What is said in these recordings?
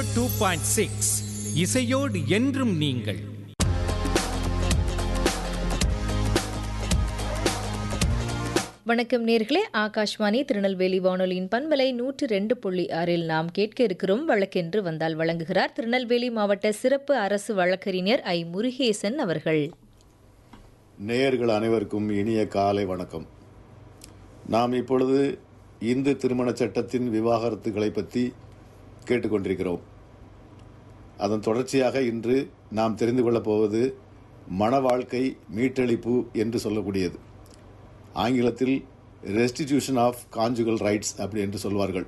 two point six இசையோடு என்றும் நீங்கள் வணக்கம் நேர்களே ஆகாஷ்வாணி திருநெல்வேலி வானொலியின் பண்பலை நூற்று ரெண்டு புள்ளி ஆறில் நாம் கேட்க இருக்கிறோம் வழக்கென்று வந்தால் வழங்குகிறார் திருநெல்வேலி மாவட்ட சிறப்பு அரசு வழக்கறிஞர் ஐ முருகேசன் அவர்கள் நேயர்கள் அனைவருக்கும் இனிய காலை வணக்கம் நாம் இப்பொழுது இந்து திருமண சட்டத்தின் விவாகரத்துகளை பற்றி கேட்டுக்கொண்டிருக்கிறோம் அதன் தொடர்ச்சியாக இன்று நாம் தெரிந்து கொள்ளப் போவது மன வாழ்க்கை மீட்டளிப்பு என்று சொல்லக்கூடியது ஆங்கிலத்தில் ரெஸ்டிடியூஷன் ஆஃப் கான்ஜுகல் ரைட்ஸ் அப்படி என்று சொல்வார்கள்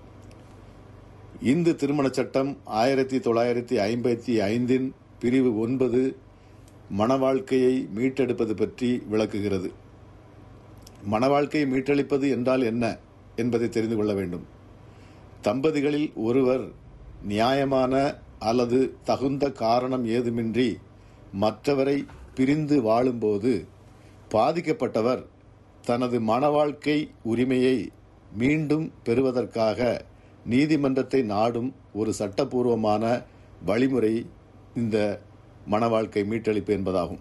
இந்து திருமண சட்டம் ஆயிரத்தி தொள்ளாயிரத்தி ஐம்பத்தி ஐந்தின் பிரிவு ஒன்பது மணவாழ்க்கையை மீட்டெடுப்பது பற்றி விளக்குகிறது மணவாழ்க்கையை மீட்டளிப்பது என்றால் என்ன என்பதை தெரிந்து கொள்ள வேண்டும் தம்பதிகளில் ஒருவர் நியாயமான அல்லது தகுந்த காரணம் ஏதுமின்றி மற்றவரை பிரிந்து வாழும்போது பாதிக்கப்பட்டவர் தனது மணவாழ்க்கை உரிமையை மீண்டும் பெறுவதற்காக நீதிமன்றத்தை நாடும் ஒரு சட்டபூர்வமான வழிமுறை இந்த மணவாழ்க்கை மீட்டெடுப்பு என்பதாகும்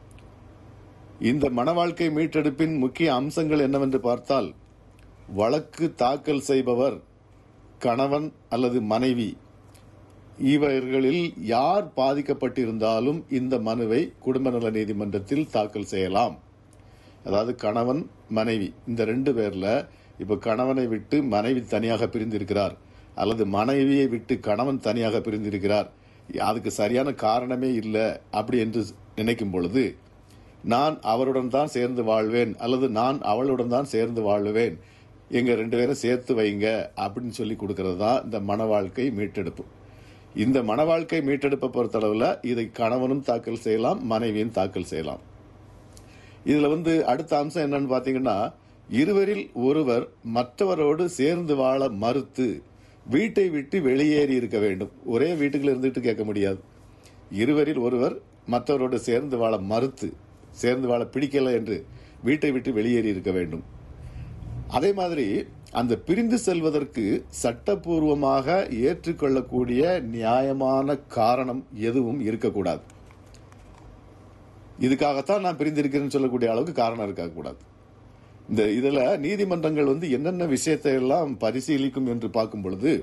இந்த மணவாழ்க்கை மீட்டெடுப்பின் முக்கிய அம்சங்கள் என்னவென்று பார்த்தால் வழக்கு தாக்கல் செய்பவர் கணவன் அல்லது மனைவி இவர்களில் யார் பாதிக்கப்பட்டிருந்தாலும் இந்த மனுவை குடும்ப நல நீதிமன்றத்தில் தாக்கல் செய்யலாம் அதாவது கணவன் மனைவி இந்த ரெண்டு பேர்ல இப்ப கணவனை விட்டு மனைவி தனியாக பிரிந்திருக்கிறார் அல்லது மனைவியை விட்டு கணவன் தனியாக பிரிந்திருக்கிறார் அதுக்கு சரியான காரணமே இல்லை அப்படி என்று நினைக்கும் பொழுது நான் அவருடன் தான் சேர்ந்து வாழ்வேன் அல்லது நான் அவளுடன் தான் சேர்ந்து வாழுவேன் எங்க ரெண்டு பேரும் சேர்த்து வைங்க அப்படின்னு சொல்லி கொடுக்கறது தான் இந்த மன வாழ்க்கை மீட்டெடுப்பு இந்த மன வாழ்க்கை மீட்டெடுப்பை பொறுத்தளவில் இதை கணவனும் தாக்கல் செய்யலாம் மனைவியும் தாக்கல் செய்யலாம் இதுல வந்து அடுத்த அம்சம் என்னன்னு பாத்தீங்கன்னா இருவரில் ஒருவர் மற்றவரோடு சேர்ந்து வாழ மறுத்து வீட்டை விட்டு வெளியேறி இருக்க வேண்டும் ஒரே வீட்டுக்குள்ள இருந்துட்டு கேட்க முடியாது இருவரில் ஒருவர் மற்றவரோடு சேர்ந்து வாழ மறுத்து சேர்ந்து வாழ பிடிக்கல என்று வீட்டை விட்டு வெளியேறி இருக்க வேண்டும் அதே மாதிரி அந்த பிரிந்து செல்வதற்கு சட்டப்பூர்வமாக ஏற்றுக்கொள்ளக்கூடிய நியாயமான காரணம் எதுவும் இருக்கக்கூடாது இதுக்காகத்தான் நான் பிரிந்திருக்கிறேன்னு சொல்லக்கூடிய அளவுக்கு காரணம் இருக்கக்கூடாது இந்த இதுல நீதிமன்றங்கள் வந்து என்னென்ன விஷயத்தை எல்லாம் பரிசீலிக்கும் என்று பார்க்கும் பொழுது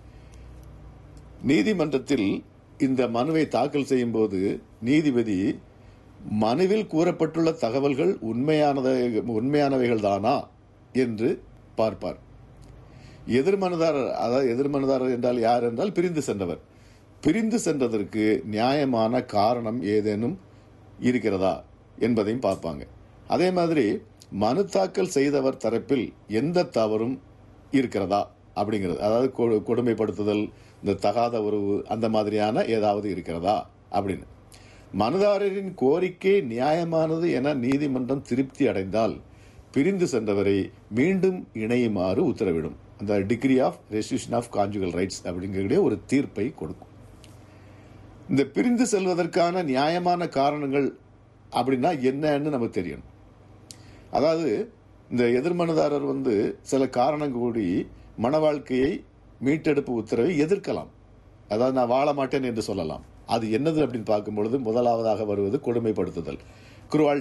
நீதிமன்றத்தில் இந்த மனுவை தாக்கல் செய்யும் போது நீதிபதி மனுவில் கூறப்பட்டுள்ள தகவல்கள் உண்மையானதை உண்மையானவைகள் தானா என்று பார்ப்பார் எதிர்மனுதாரர் அதாவது எதிர்மனுதாரர் என்றால் யார் என்றால் பிரிந்து சென்றவர் பிரிந்து சென்றதற்கு நியாயமான காரணம் ஏதேனும் இருக்கிறதா என்பதையும் பார்ப்பாங்க அதே மாதிரி மனு தாக்கல் செய்தவர் தரப்பில் எந்த தவறும் இருக்கிறதா அப்படிங்கிறது அதாவது கொ- கொடுமைப்படுத்துதல் இந்த தகாத உறவு அந்த மாதிரியான ஏதாவது இருக்கிறதா அப்படின்னு மனுதாரரின் கோரிக்கை நியாயமானது என நீதிமன்றம் திருப்தி அடைந்தால் பிரிந்து சென்றவரை மீண்டும் இணையுமாறு உத்தரவிடும் அந்த degree of restitution of conjugal rights அப்படிங்கக்கூடிய ஒரு தீர்ப்பை கொடுக்கும் இந்த பிரிந்து செல்வதற்கான நியாயமான காரணங்கள் அப்படின்னா என்னன்னு நமக்கு தெரியணும் அதாவது இந்த எதிர்மனுதாரர் வந்து சில காரணம் கூடி மன வாழ்க்கையை மீட்டெடுப்பு உத்தரவை எதிர்க்கலாம் அதாவது நான் வாழ மாட்டேன் என்று சொல்லலாம் அது என்னது அப்படின்னு பார்க்கும் பொழுது முதலாவதாக வருவது கொடுமைப்படுத்துதல் குருவால்